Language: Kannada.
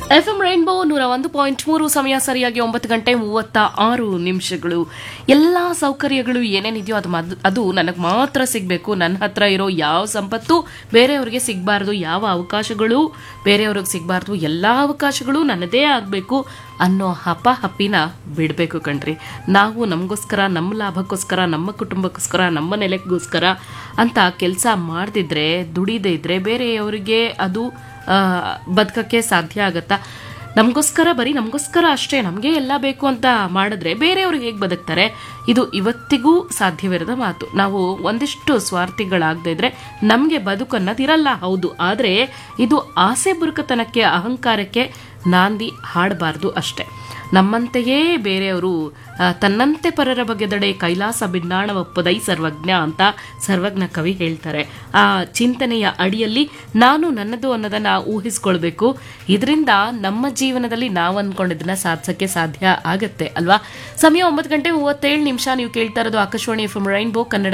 ಎಫ್ ಎಂ ರೈನ್ಬೋ ನೂರ ಒಂದು ಪಾಯಿಂಟ್ ಮೂರು ಸಮಯ ಸರಿಯಾಗಿ ಒಂಬತ್ತು ಗಂಟೆ ಮೂವತ್ತ ಆರು ನಿಮಿಷಗಳು ಎಲ್ಲ ಸೌಕರ್ಯಗಳು ಏನೇನಿದೆಯೋ ಅದು ಮದ್- ಅದು ನನಗೆ ಮಾತ್ರ ಸಿಗಬೇಕು ನನ್ನ ಹತ್ರ ಇರೋ ಯಾವ ಸಂಪತ್ತು ಬೇರೆಯವ್ರಿಗೆ ಸಿಗಬಾರ್ದು ಯಾವ ಅವಕಾಶಗಳು ಬೇರೆಯವ್ರಿಗೆ ಸಿಗಬಾರ್ದು ಎಲ್ಲ ಅವಕಾಶಗಳು ನನ್ನದೇ ಆಗಬೇಕು ಅನ್ನೋ ಹಪ ಹಪ್ಪಿನ ಬಿಡಬೇಕು ಕಣ್ರಿ ನಾವು ನಮಗೋಸ್ಕರ ನಮ್ಮ ಲಾಭಕ್ಕೋಸ್ಕರ ನಮ್ಮ ಕುಟುಂಬಕ್ಕೋಸ್ಕರ ನಮ್ಮ ನೆಲೆಗೋಸ್ಕರ ಅಂತ ಕೆಲಸ ಮಾಡದಿದ್ರೆ ದುಡಿದೇ ಇದ್ರೆ ಬೇರೆಯವರಿಗೆ ಅದು ಆ, ಬದುಕಕ್ಕೆ ಸಾಧ್ಯ ಆಗತ್ತಾ ನಮಗೋಸ್ಕರ ಬರೀ ನಮಗೋಸ್ಕರ ಅಷ್ಟೇ ನಮಗೆ ಎಲ್ಲ ಬೇಕು ಅಂತ ಮಾಡಿದ್ರೆ ಬೇರೆಯವ್ರಿಗೆ ಹೇಗೆ ಬದುಕ್ತಾರೆ ಇದು ಇವತ್ತಿಗೂ ಸಾಧ್ಯವಿರದ ಮಾತು ನಾವು ಒಂದಿಷ್ಟು ಸ್ವಾರ್ಥಿಗಳಾಗದೇ ಇದ್ರೆ ನಮಗೆ ಬದುಕು ಅನ್ನೋದಿರಲ್ಲ ಹೌದು ಆದರೆ ಇದು ಆಸೆ ಬುರುಕತನಕ್ಕೆ ಅಹಂಕಾರಕ್ಕೆ ನಾಂದಿ ಹಾಡಬಾರ್ದು ಅಷ್ಟೇ ನಮ್ಮಂತೆಯೇ ಬೇರೆಯವರು ಆ, ತನ್ನಂತೆ ಪರರ ಬಗೆದಡೆ ಕೈಲಾಸ ಭಿನ್ನಾಣವಪ್ಪದೈ ಸರ್ವಜ್ಞ ಅಂತ ಸರ್ವಜ್ಞ ಕವಿ ಹೇಳ್ತಾರೆ ಆ ಚಿಂತನೆಯ ಅಡಿಯಲ್ಲಿ ನಾನು ನನ್ನದು ಅನ್ನೋದನ್ನ ಊಹಿಸ್ಕೊಳ್ಬೇಕು ಇದರಿಂದ ನಮ್ಮ ಜೀವನದಲ್ಲಿ ನಾವು ಅಂದ್ಕೊಂಡಿದ್ದನ್ನ ಸಾಧಿಸಕ್ಕೆ ಸಾಧ್ಯ ಆಗತ್ತೆ ಅಲ್ವಾ ಸಮಯ ಒಂಬತ್ತು ಗಂಟೆ ಮೂವತ್ತೇಳು ನಿಮಿಷ ನೀವು ಕೇಳ್ತಾ ಇರೋದು ಆಕಾಶವಾಣಿ ಎಫ್ ರೈನ್ಬೋ ಕನ್ನಡ